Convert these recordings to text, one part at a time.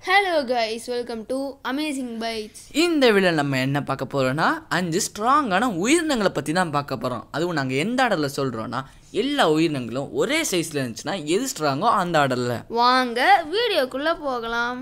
hello guys welcome to amazing bites இந்த video நம்ம என்ன பார்க்க போகிறோம்னா அஞ்சு ஸ்ட்ராங்கான உயிரினங்களை பற்றி தான் பார்க்க போகிறோம் அதுவும் நாங்கள் எந்த ஆர்டரில் சொல்கிறோன்னா எல்லா உயிரினங்களும் ஒரே சைஸில் இருந்துச்சுன்னா எது ஸ்ட்ராங்கோ அந்த ஆர்டரில் வாங்க வீடியோக்குள்ள போகலாம்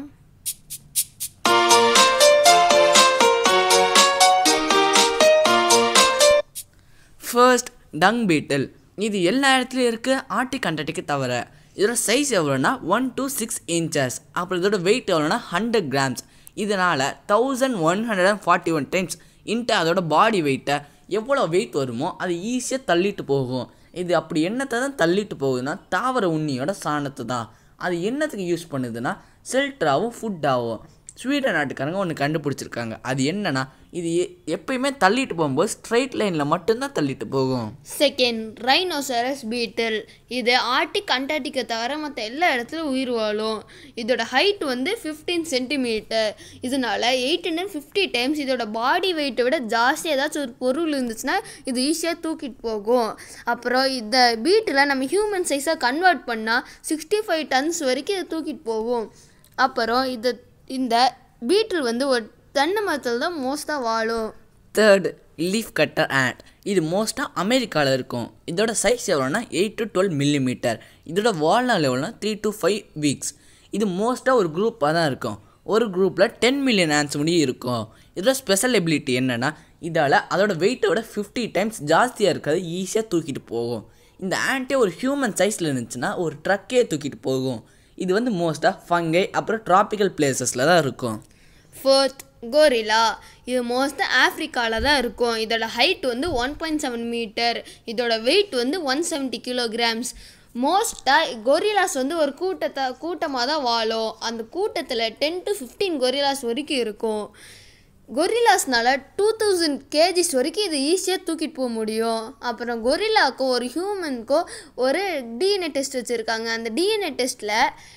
ஃபர்ஸ்ட் டங் பீட்டில் இது எல்லா இடத்துலையும் இருக்குது ஆர்டிக் அண்டார்டிக்கு தவிர இதோட சைஸ் எவ்வளோனா ஒன் to சிக்ஸ் இன்ச்சஸ் அப்புறம் இதோட வெயிட் எவ்வளோனா ஹண்ட்ரட் கிராம்ஸ் இதனால் thousand one hundred and forty one times into அதோட பாடி வெயிட்டை எவ்வளோ வெயிட் வருமோ அது ஈஸியாக தள்ளிட்டு போகும் இது அப்படி என்னத்தை தான் தள்ளிட்டு போகுதுன்னா தாவர உண்ணியோட சாணத்தை தான் அது என்னத்துக்கு யூஸ் பண்ணுதுன்னா செல்ட்ராவும் ஃபுட்டாகவும் ஸ்வீடன் நாட்டுக்காரங்க ஒன்று கண்டுபிடிச்சிருக்காங்க அது என்னன்னா இது எ- எப்பயுமே தள்ளிட்டு போகும்போது ஸ்ட்ரைட் லைனில் மட்டும்தான் தள்ளிட்டு போகும் செகண்ட் ரைனோசரஸ் பீட்டில் இது ஆர்டிக் அண்டார்டிக்கை தவிர மற்ற எல்லா இடத்துலையும் உயிர் வாழும் இதோட ஹைட் வந்து ஃபிஃப்டீன் சென்டிமீட்டர் இதனால எயிட் ஹண்ட்ரட் ஃபிஃப்டி டைம்ஸ் இதோட பாடி வெயிட்டை விட ஜாஸ்தி ஏதாச்சும் ஒரு பொருள் இருந்துச்சுன்னா இது ஈஸியாக தூக்கிட்டு போகும் அப்புறம் இந்த பீட்டில் நம்ம ஹியூமன் சைஸாக கன்வெர்ட் பண்ணால் சிக்ஸ்டி ஃபைவ் டன்ஸ் வரைக்கும் இது தூக்கிட்டு போகும் அப்புறம் இது இந்த பீட்டில் வந்து ஒரு தென்னை மரத்தில் தான் மோஸ்ட்டாக வாழும் தேர்ட் லீஃப் கட்டர் ant இது மோஸ்ட்டாக அமெரிக்காவில் இருக்கும் இதோட சைஸ் எவ்வளோனா எயிட் டு டுவெல் மில்லிமீட்டர் இதோட வாழ்நாள் எவ்வளோனா த்ரீ டு ஃபைவ் வீக்ஸ் இது மோஸ்ட்டாக ஒரு குரூப்பாக தான் இருக்கும் ஒரு குரூப்பில் டென் மில்லியன் ஆன்ஸ் முடியும் இருக்கும் இதோட ஸ்பெஷல் எபிலிட்டி என்னென்னா இதால் அதோட வெயிட்டை விட ஃபிஃப்டி டைம்ஸ் ஜாஸ்தியாக இருக்காது ஈஸியாக தூக்கிட்டு போகும் இந்த ஆண்ட்டே ஒரு ஹியூமன் சைஸில் இருந்துச்சுன்னா ஒரு ட்ரக்கே தூக்கிட்டு போகும் இது வந்து மோஸ்ட்டாக ஃபங்கை அப்புறம் ட்ராபிக்கல் பிளேசஸில் தான் இருக்கும் ஃபோர்த் கோரிலா இது மோஸ்ட்டாக ஆஃப்ரிக்காவில் தான் இருக்கும் இதோட ஹைட் வந்து ஒன் பாயிண்ட் செவன் மீட்டர் இதோட வெயிட் வந்து ஒன் செவன்ட்டி கிலோகிராம்ஸ் மோஸ்ட்டாக கொரிலாஸ் வந்து ஒரு கூட்டத்தை கூட்டமாக தான் வாழும் அந்த கூட்டத்தில் டென் டு ஃபிஃப்டீன் கொரிலாஸ் வரைக்கும் இருக்கும் கொரில்லாஸ்னால டூ தௌசண்ட் கேஜிஸ் வரைக்கும் இது ஈஸியாக தூக்கிட்டு போக முடியும் அப்புறம் கொரில்லாக்கோ ஒரு ஹியூமனுக்கோ ஒரு டிஎன்ஏ டெஸ்ட் வச்சுருக்காங்க அந்த டிஎன்ஏ டெஸ்ட்டில்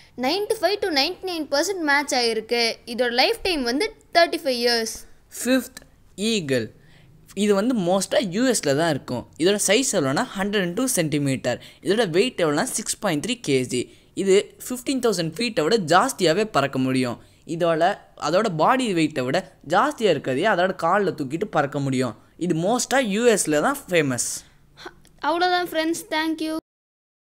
95 five to ninety nine percent match ஆகிருக்கு இதோட லைஃப் டைம் வந்து thirty five years fifth eagle இது வந்து மோஸ்ட்டாக யூஎஸில் தான் இருக்கும் இதோட சைஸ் எவ்வளோனா ஹண்ட்ரட் அண்ட் டூ சென்டிமீட்டர் இதோட வெயிட் எவ்வளோனா சிக்ஸ் பாயிண்ட் த்ரீ கேஜி இது ஃபிஃப்டீன் தௌசண்ட் ஃபீட்டை விட ஜாஸ்தியாகவே பறக்க முடியும் இதோட அதோட பாடி வெயிட்டை விட ஜாஸ்தியாக இருக்கிறதே அதோட காலில் தூக்கிட்டு பறக்க முடியும் இது மோஸ்ட்டாக யூஎஸில் தான் ஃபேமஸ் அவ்வளோதான் ஃப்ரெண்ட்ஸ் தேங்க்யூ